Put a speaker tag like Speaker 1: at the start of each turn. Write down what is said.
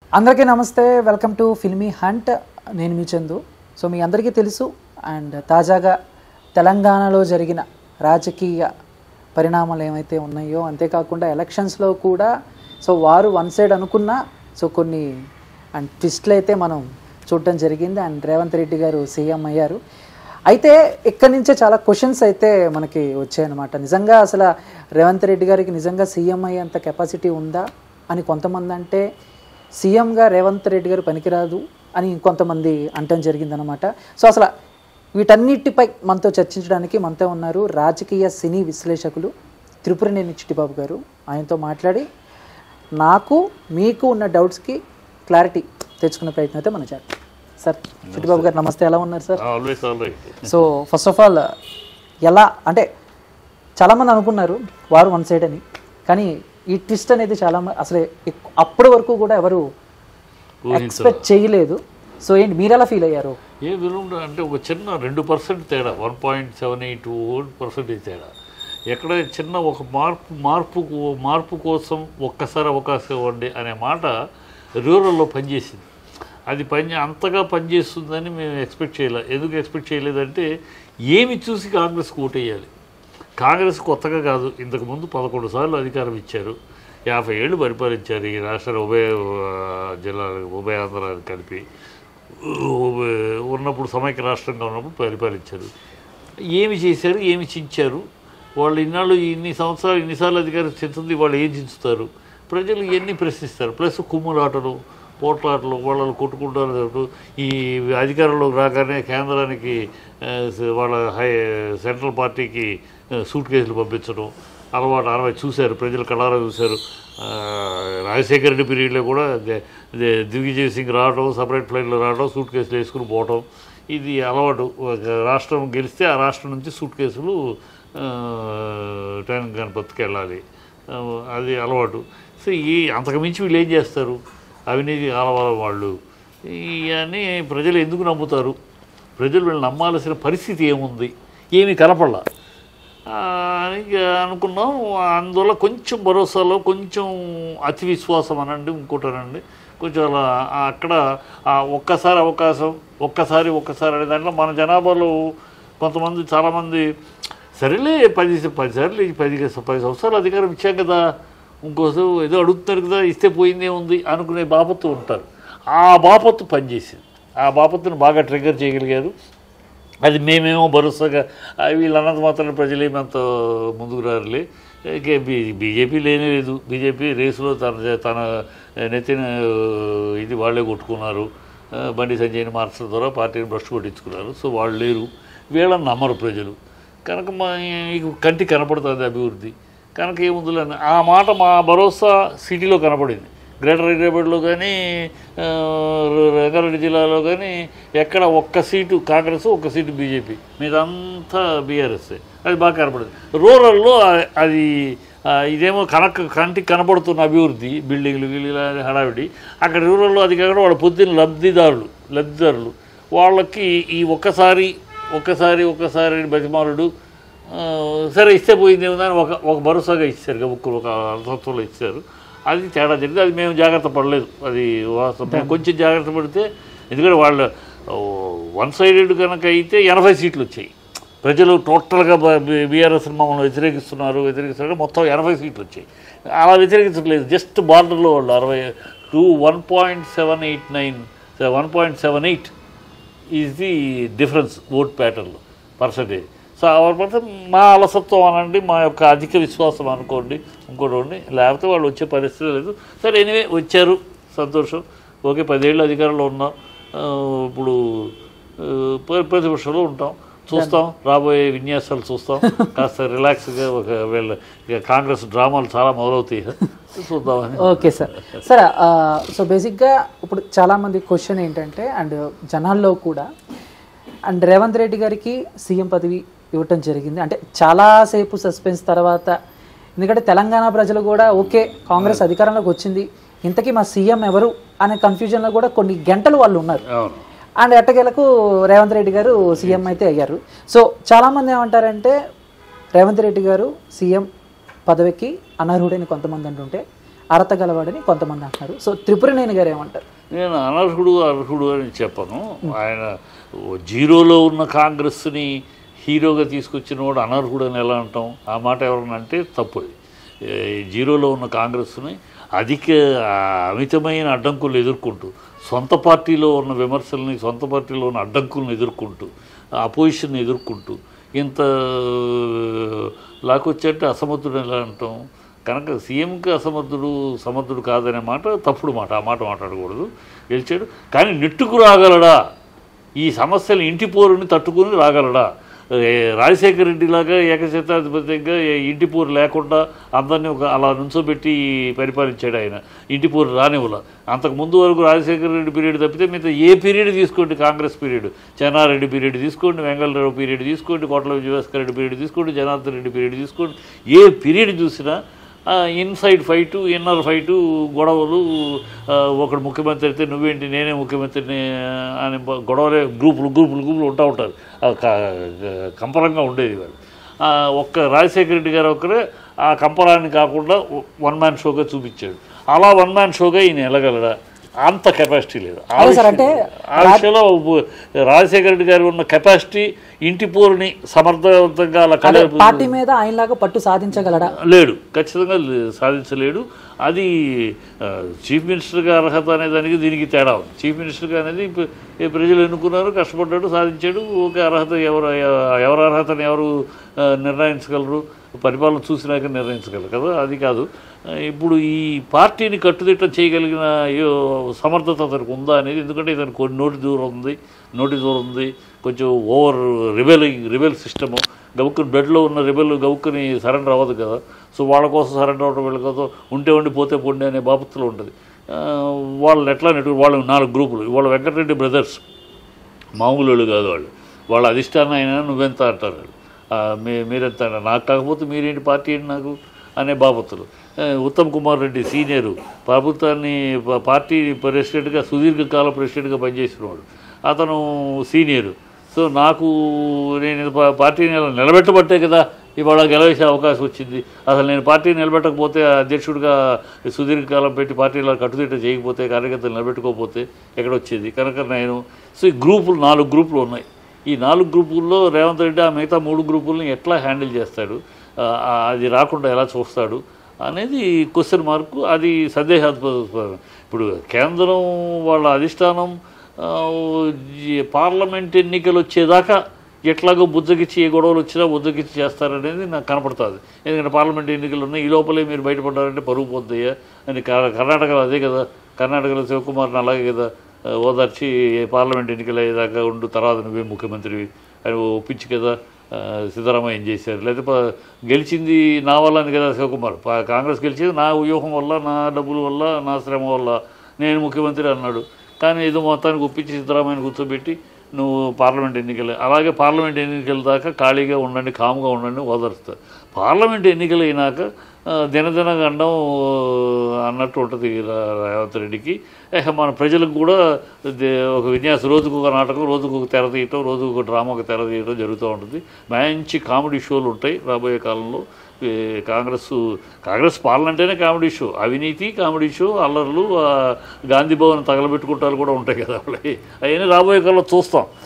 Speaker 1: అందరికీ నమస్తే welcome to filmy hunt నేను మీ చందు సో మీ అందరికీ తెలుసు అండ్ తాజాగా తెలంగాణలో జరిగిన రాజకీయ పరిణామాలు ఏమైతే ఉన్నాయో అంతేకాకుండా ఎలక్షన్స్లో కూడా సో వారు వన్ సైడ్ అనుకున్నా సో కొన్ని అండ్ ట్విస్ట్లు అయితే మనం చూడటం జరిగింది అండ్ రేవంత్ రెడ్డి గారు సీఎం అయ్యారు అయితే ఇక్కడి నుంచే చాలా క్వశ్చన్స్ అయితే మనకి వచ్చాయన్నమాట నిజంగా అసలు రేవంత్ రెడ్డి గారికి నిజంగా సీఎం అయ్యేంత కెపాసిటీ ఉందా అని కొంతమంది అంటే సీఎంగా రేవంత్ రెడ్డి గారు పనికిరాదు అని కొంతమంది అంటం జరిగిందనమాట సో అసలు వీటన్నిటిపై మనతో చర్చించడానికి మనతో ఉన్నారు రాజకీయ సినీ విశ్లేషకులు త్రిపురనేని చిట్టిబాబు గారు ఆయనతో మాట్లాడి నాకు మీకు ఉన్న డౌట్స్కి క్లారిటీ తెచ్చుకునే ప్రయత్నం అయితే మనం చేద్దాం సార్ చిట్టిబాబు గారు నమస్తే ఎలా ఉన్నారు sir
Speaker 2: always all right
Speaker 1: so first of all ఎలా అంటే చాలామంది అనుకున్నారు వారు వన్ సైడ్ అని కానీ ఈ ట్విస్ట్ అనేది చాలా మ- అసలు ఎక్కు- అప్పటి వరకు కూడా ఎవరు ఎక్స్పెక్ట్ చేయలేదు సో ఏంటి మీరు ఎలా ఫీల్ అయ్యారు
Speaker 2: ఏ విలువ అంటే ఒక చిన్న రెండు పర్సెంట్ తేడా one point seven eight percentage తేడా ఎక్కడ చిన్న ఒక మార్పు మార్పు మార్పు కోసం ఒక్కసారి అవకాశం ఇవ్వండి అనే మాట రూరల్లో పనిచేసింది అది పని అంతగా పనిచేస్తుందని మేము ఎక్స్పెక్ట్ చేయలేదు ఎందుకు ఎక్స్పెక్ట్ చేయలేదంటే ఏమి చూసి కాంగ్రెస్కి ఓటేయాలి కాంగ్రెస్ కొత్తగా కాదు ఇంతకుముందు పదకొండు సార్లు అధికారం ఇచ్చారు యాభై ఏళ్ళు పరిపాలించారు ఈ రాష్ట్ర ఉభయ ఆ, జిల్లాలకు ఉభయ ఆంధ్రాలు కలిపి ఉభయ- ఉన్నప్పుడు సమైక్య రాష్ట్రంగా ఉన్నప్పుడు పరిపాలించారు ఏమి చేశారు ఏమి చించారు వాళ్ళు ఇన్నాళ్ళు ఇన్ని సంవత్సరాలు ఇన్నిసార్లు అధికారం చెందుతుంది వాళ్ళు ఏం చించుతారు ప్రజలు ఇవన్నీ ప్రశ్నిస్తారు ప్లస్ కుమ్ములాటలు పోట్లాటలు వాళ్ళు కొట్టుకుంటారు ఈ అధికారంలోకి రాగానే కేంద్రానికి ఆ, స- వాళ్ళ హై సెంట్రల్ పార్టీకి ఆ, సూట్ కేసులు పంపించడం అలవాటు అరవై చూశారు ప్రజలు కళారా చూశారు ఆ, రాజశేఖర రెడ్డి పీరియడ్లో కూడా దే- దే- దిగ్విజయ్ సింగ్ రావడం సపరేట్ ఫ్లైట్లో రావడం సూట్ కేసులు వేసుకుని పోవటం ఇది అలవాటు ఒక రాష్ట్రం గెలిస్తే ఆ రాష్ట్రం నుంచి సూట్ కేసులు టైన్ గణపతికి వెళ్ళాలి ఆ, అది అలవాటు సో ఈ అంతకు మించి వీళ్ళు ఏం చేస్తారు అవినీతి ఆలవాల వాళ్ళు ఇవన్నీ ప్రజలు ఎందుకు నమ్ముతారు ప్రజలు వీళ్ళు నమ్మాల్సిన పరిస్థితి ఏముంది ఏమీ కనపడలా ఆ, అని ఇక అనుకున్నాం అందువల్ల కొంచెం భరోసాలో కొంచెం అతి విశ్వాసం అనండి ఇంకోటి అనండి కొంచెం అలా ఆ అక్కడ ఆ ఒక్కసారి అవకాశం ఒక్కసారి ఒక్కసారి అనే దాంట్లో మన జనాభాలో కొంతమంది చాలామంది సరేలే పది పది సార్లు ఈ పది పది సంవత్సరాలు అధికారం ఇచ్చాం కదా ఇంకోసారి ఏదో అడుగుతున్నారు కదా ఇస్తే పోయిందే ఉంది అనుకునే బాపత్తు ఉంటారు ఆ బాపత్తు పనిచేసింది ఆ బాపత్తును బాగా ట్రిగ్గర్ చేయగలిగారు అది మేమేమో భరోసాగా ఆ, వీళ్ళు అన్నది మాత్రం ప్రజలేమంత ముందుకు రారులే ఇక బీ బీజేపీ లేనే లేదు బీజేపీ రేసులో తన తన నెత్తిన ఇది వాళ్ళే కొట్టుకున్నారు ఆ, బండి సంజయ్ని మార్చడం ద్వారా పార్టీని భ్రష్టు కొట్టించుకున్నారు సో వాళ్ళు లేరు వీళ్ళని నమ్మరు ప్రజలు కనుక మా మీకు కంటికి కనపడుతుంది అభివృద్ధి కనుక ఏముందిలే అని. ఆ మాట మా భరోసా సిటీలో కనపడింది గ్రేటర్ హైదరాబాద్లో కానీ ఆ, రంగారెడ్డి జిల్లాలో కానీ ఎక్కడ ఒక్క సీటు కాంగ్రెస్ ఒక్క సీటు బీజేపీ మీదంతా బీఆర్ఎస్ అది బాగా కనపడింది రూరల్లో ఆ- అది ఆ, ఇదేమో కనక కంటికి కనపడుతున్న అభివృద్ధి బిల్డింగ్లు గిల్లు హడావిడి అక్కడ రూరల్లో అది కాకుండా వాళ్ళ పొద్దున్న లబ్ధిదారులు లబ్ధిదారులు వాళ్ళకి ఈ ఒక్కసారి ఒక్కసారి ఒక్కసారి బతిమాలుడు ఆ, సరే ఇస్తే పోయింది ఏమో అని ఒక ఒక భరోసాగా ఇచ్చారు ముగ్గురు ఒక అర్థత్వంలో ఇచ్చారు అది తేడా జరిగింది అది మేము జాగ్రత్త పడలేదు అది వాస్తవం మేము కొంచెం జాగ్రత్త పడితే ఎందుకంటే వాళ్ళ వన్ సైడెడ్ కనుక అయితే ఎనభై సీట్లు వచ్చాయి ప్రజలు టోటల్గా బీఆర్ఎస్ మమ్మల్ని వ్యతిరేకిస్తున్నారు వ్యతిరేకిస్తున్నారు మొత్తం ఎనభై సీట్లు వచ్చాయి అలా వ్యతిరేకించలేదు జస్ట్ బార్డర్లో వాళ్ళు అరవై two one point seven eight nine one point seven eight is the difference vote ప్యాటర్న్లో పర్సంటేజ్ సో అవర్ పర్సన్ మా అలసత్వం అనండి మా యొక్క అధిక విశ్వాసం అనుకోండి ఇంకోటి లేకపోతే వాళ్ళు వచ్చే పరిస్థితి లేదు సరే ఎనివే వచ్చారు సంతోషం ఓకే పదేళ్ళు అధికారంలో ఉన్నాం ఆ, ఇప్పుడు ఆ, ప్ర- ప్రతిపక్షంలో ఉంటాం చూస్తాం రాబోయే విన్యాసాలు చూస్తాం కాస్త రిలాక్స్గా ఒక వీళ్ళ ఇక కాంగ్రెస్ డ్రామాలు చాలా మొదలవుతాయి చూద్దామని
Speaker 1: ఓకే సార్ సార్ సో బేసిక్గా ఇప్పుడు చాలామంది క్వశ్చన్ ఏంటంటే అండ్ జనాల్లో కూడా అండ్ రేవంత్ రెడ్డి గారికి సీఎం పదవి ఇవ్వటం జరిగింది అంటే చాలాసేపు సస్పెన్స్ తర్వాత ఎందుకంటే తెలంగాణ ప్రజలు కూడా ఓకే కాంగ్రెస్ అధికారంలోకి వచ్చింది ఇంతకీ మా సీఎం ఎవరు అనే కన్ఫ్యూజన్లో కూడా కొన్ని గంటలు వాళ్ళు ఉన్నారు
Speaker 2: అవును
Speaker 1: అండ్ ఎట్టకేలకు రేవంత్ రెడ్డి గారు సీఎం అయితే అయ్యారు సో చాలామంది ఏమంటారంటే రేవంత్ రెడ్డి గారు సీఎం పదవికి అనర్హుడని కొంతమంది అంటుంటే అర్హత గలవాడని కొంతమంది అంటున్నారు సో త్రిపురనేని గారు ఏమంటారు
Speaker 2: నేను అనర్హుడు అర్హుడు అని చెప్పను ఆయన జీరోలో ఉన్న కాంగ్రెస్ని హీరోగా తీసుకొచ్చిన వాడు అనర్హుడు అని ఎలా అంటాం ఆ మాట ఎవరన్నా అంటే తప్పు అది. ఏ, జీరోలో ఉన్న కాంగ్రెస్ని అధిక ఆ, అమితమైన అడ్డంకులు ఎదుర్కొంటూ సొంత పార్టీలో ఉన్న విమర్శల్ని సొంత పార్టీలో ఉన్న అడ్డంకులను ఎదుర్కొంటూ అపోజిషన్ని ఎదుర్కొంటూ ఇంత లాకొచ్చంటే అసమర్థుడు ఎలా అంటాం కనుక సీఎంకి అసమర్థుడు సమర్థుడు కాదనే మాట తప్పుడు మాట ఆ మాట మాట్లాడకూడదు గెలిచాడు కానీ నెట్టుకు రాగలడా ఈ సమస్యలు ఇంటి పోరుని తట్టుకుని రాగలడా ఏ, రాజశేఖర రెడ్డిలాగా ఏకశతాధిపత్యంగా ఏ- ఇంటి పోరు లేకుండా అందరినీ ఒక అలా నుంచోబెట్టి పరిపాలించాడు ఆయన ఇంటి పోరు రానివ్వల అంతకు ముందు వరకు రాజశేఖర రెడ్డి పీరియడ్ తప్పితే మిగతా ఏ పీరియడ్ తీసుకోండి కాంగ్రెస్ పీరియడ్ చెన్నారెడ్డి పీరియడ్ తీసుకోండి వెంగళరావు పీరియడ్ తీసుకోండి కోట్ల విజయభాస్కర్ రెడ్డి పీరియడ్ తీసుకోండి జనార్దన్ రెడ్డి పీరియడ్ తీసుకోండి ఏ పీరియడ్ చూసినా ఇన్సైడ్ ఫైటు ఇన్నర్ ఫైటు గొడవలు ఆ, ఒకడు ముఖ్యమంత్రి అయితే నువ్వేంటి నేనే ముఖ్యమంత్రిని అని బ- గొడవలే గ్రూపులు గ్రూపులు గ్రూపులు ఉంటా ఉంటారు ఆ, క- కంపరంగా ఉండేది వాళ్ళు ఆ, ఒక్క రాజశేఖర రెడ్డి గారు ఒకరే ఆ కంపరాన్ని కాకుండా వన్ మ్యాన్ షోగా చూపించాడు అలా వన్ మ్యాన్ షోగా ఈయన వెళ్ళగలడా అంత కెపాసిటీ లేదు ఆ
Speaker 1: అదే సార్,
Speaker 2: విషయం-
Speaker 1: అంటే
Speaker 2: ఆ విషయంలో ఉ- రాజశేఖర రెడ్డి గారు ఉన్న కెపాసిటీ ఇంటి పోరుని సమర్థవంతంగా అలా
Speaker 1: అదే
Speaker 2: కలే
Speaker 1: పార్టీ మీద ఆయనలాగా పట్టు సాధించగలడా
Speaker 2: లేడు ఖచ్చితంగా లే- సాధించలేడు అది ఆ, చీఫ్ మినిస్టర్గా అర్హత అనే దానికి దీనికి తేడా ఉంది చీఫ్ మినిస్టర్గా అనేది ప్ర- ఏ ప్రజలు ఎన్నుకున్నారు కష్టపడ్డాడు సాధించాడు ఒక అర్హత ఎవరు ఎవరు అర్హతని ఎవరు ఆ, నిర్ణయించగలరు పరిపాలన చూసినాక నిర్ణయించగలరు కదా అది కాదు ఆ, ఇప్పుడు ఈ పార్టీని కట్టుదిట్టం చేయగలిగిన ఏ సమర్థత అతనికి ఉందా అనేది ఎందుకంటే ఇతనికి కొన్ని నోటి దూరం ఉంది నోటి దూరం ఉంది కొంచెం ఓవర్ రిబెలింగ్ రిబెల్ సిస్టము గవుక్కుని బెడ్లో ఉన్న రిబెల్ గవుక్కుని సరెండర్ అవ్వదు కదా సో వాళ్ళ కోసం సరెండర్ అవ్వడం వీళ్ళ కోసం ఉంటే ఉండి పోతే పొండి అనే బాపత్తులో ఉంటుంది ఆ, వాళ్ళని ఎట్లా నెట్టు వాళ్ళు నాలుగు గ్రూపులు ఇవాళ వెంకటరెడ్డి బ్రదర్స్ మామూలు వాళ్ళు కాదు వాళ్ళు వాళ్ళ అధిష్టానం అయినా నువ్వెంత అంటారు వాళ్ళు. ఆ, మీ మీరెంత అంటారు నాకు కాకపోతే మీరేంటి పార్టీ ఏంటి నాకు అనే బాపత్తులు ఆ, ఉత్తమ్ కుమార్ రెడ్డి సీనియరు ప్రభుత్వాన్ని ప- పార్టీ ప్రెసిడెంట్గా సుదీర్ఘకాల ప్రెసిడెంట్గా పనిచేసినవాడు అతను సీనియరు సో నాకు నేను ఇది పా- పార్టీని ఇలా నిలబెట్టబట్టే కదా ఇవాళ గెలవేసే అవకాశం వచ్చింది అసలు నేను పార్టీ నిలబెట్టకపోతే అధ్యక్షుడిగా సుదీర్ఘకాలం పెట్టి పార్టీలో కట్టుదిట్ట చేయకపోతే కార్యకర్తలు నిలబెట్టుకోకపోతే ఎక్కడ వచ్చేది కనుక నేను సో ఈ గ్రూపులు నాలుగు గ్రూపులు ఉన్నాయి ఈ నాలుగు గ్రూపుల్లో రేవంత్ రెడ్డి ఆ మిగతా మూడు గ్రూపుల్ని ఎట్లా హ్యాండిల్ చేస్తాడు ఆ, ఆ, అది రాకుండా ఎలా చూస్తాడు అనేది క్వశ్చన్ మార్కు అది సందేహాస్పదం ఇప్పుడు కేంద్రం వాళ్ళ అధిష్టానం ఆ, ఈ పార్లమెంట్ ఎన్నికలు వచ్చేదాకా ఎట్లాగో బుజ్జగిచ్చి ఏ గొడవలు వచ్చినా బుజ్జగిచ్చి చేస్తారనేది నాకు కనపడుతుంది ఎందుకంటే పార్లమెంట్ ఎన్నికలు ఉన్నాయి ఈ లోపలే మీరు బయటపడ్డారంటే పరుగు పోద్దయ్యా అని క- కర్ణాటకలో అదే కదా కర్ణాటకలో శివకుమార్ని అలాగే కదా ఆ, ఓదార్చి పార్లమెంట్ ఎన్నికలు అయ్యేదాకా ఉండు తర్వాత నువ్వే ముఖ్యమంత్రివి అని ఒప్పించి కదా ఆ, సిద్ధరామయ్య ఏం చేశారు లేకపోతే ప- గెలిచింది నా వల్ల అని కదా శివకుమార్ పా- కాంగ్రెస్ గెలిచింది నా వ్యూహం వల్ల నా డబ్బుల వల్ల నా శ్రమ వల్ల నేను ముఖ్యమంత్రి అన్నాడు కానీ ఏదో మొత్తానికి ఒప్పించి సిద్ధరామయ్యని కూర్చోబెట్టి నువ్వు పార్లమెంట్ ఎన్నికలు అలాగే పార్లమెంట్ ఎన్నికల దాకా ఖాళీగా ఉండండి కాముగా ఉండండి ఓదరుస్తారు పార్లమెంట్ ఎన్నికలు అయినాక ఆ, దినదిన గండం అన్నట్టు ఉంటుంది రా- రేవంత్ రెడ్డికి ఇక మన ప్రజలకు కూడా దే- ఒక విన్యాసం రోజుకు ఒక నాటకం రోజుకు ఒక తెర తీయటం రోజుకు ఒక డ్రామా ఒక తెర తీయటం జరుగుతూ ఉంటుంది మంచి కామెడీ షోలు ఉంటాయి రాబోయే కాలంలో ఈ కాంగ్రెస్ కాంగ్రెస్ పాలన అంటేనే కామెడీ షో అవినీతి కామెడీ షో అల్లర్లు ఆ, గాంధీ భవన్ తగలబెట్టుకుంటారు కూడా ఉంటాయి కదా అవన్నీ రాబోయే కాలంలో చూస్తాం